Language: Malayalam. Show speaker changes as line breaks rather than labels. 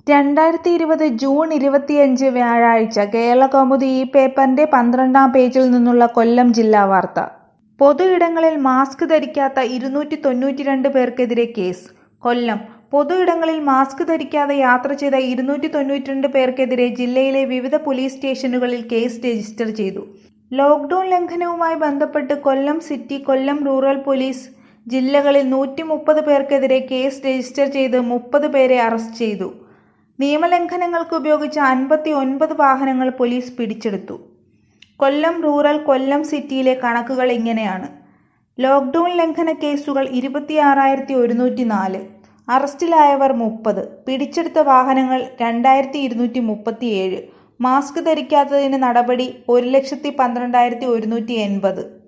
രണ്ടായിരത്തി ഇരുപത് ജൂൺ ഇരുപത്തിയഞ്ച് വ്യാഴാഴ്ച കേരളകൗമുദി ഈ പേപ്പറിന്റെ പന്ത്രണ്ടാം പേജിൽ നിന്നുള്ള കൊല്ലം ജില്ലാ വാർത്ത പൊതു ഇടങ്ങളിൽ മാസ്ക് ധരിക്കാത്ത ഇരുന്നൂറ്റി തൊണ്ണൂറ്റിരണ്ട് പേർക്കെതിരെ കേസ് കൊല്ലം പൊതു ഇടങ്ങളിൽ മാസ്ക് ധരിക്കാതെ യാത്ര ചെയ്ത ഇരുന്നൂറ്റി തൊണ്ണൂറ്റിരണ്ട് പേർക്കെതിരെ ജില്ലയിലെ വിവിധ പോലീസ് സ്റ്റേഷനുകളിൽ കേസ് രജിസ്റ്റർ ചെയ്തു ലോക്ഡൌൺ ലംഘനവുമായി ബന്ധപ്പെട്ട് Kollam city Kollam rural police ജില്ലകളിൽ നൂറ്റി മുപ്പത് പേർക്കെതിരെ കേസ് രജിസ്റ്റർ ചെയ്ത് മുപ്പത് പേരെ അറസ്റ്റ് ചെയ്തു നിയമലംഘനങ്ങൾക്ക് ഉപയോഗിച്ച അൻപത്തി ഒൻപത് വാഹനങ്ങൾ പോലീസ് പിടിച്ചെടുത്തു കൊല്ലം റൂറൽ കൊല്ലം സിറ്റിയിലെ കണക്കുകൾ ഇങ്ങനെയാണ് ലോക്ഡൌൺ ലംഘന കേസുകൾ ഇരുപത്തിയാറായിരത്തി ഒരുന്നൂറ്റി നാല് അറസ്റ്റിലായവർ മുപ്പത് പിടിച്ചെടുത്ത വാഹനങ്ങൾ രണ്ടായിരത്തി ഇരുന്നൂറ്റി മുപ്പത്തിയേഴ് മാസ്ക് ധരിക്കാത്തതിന് നടപടി ഒരു ലക്ഷത്തി പന്ത്രണ്ടായിരത്തി ഒരുന്നൂറ്റി എൺപത്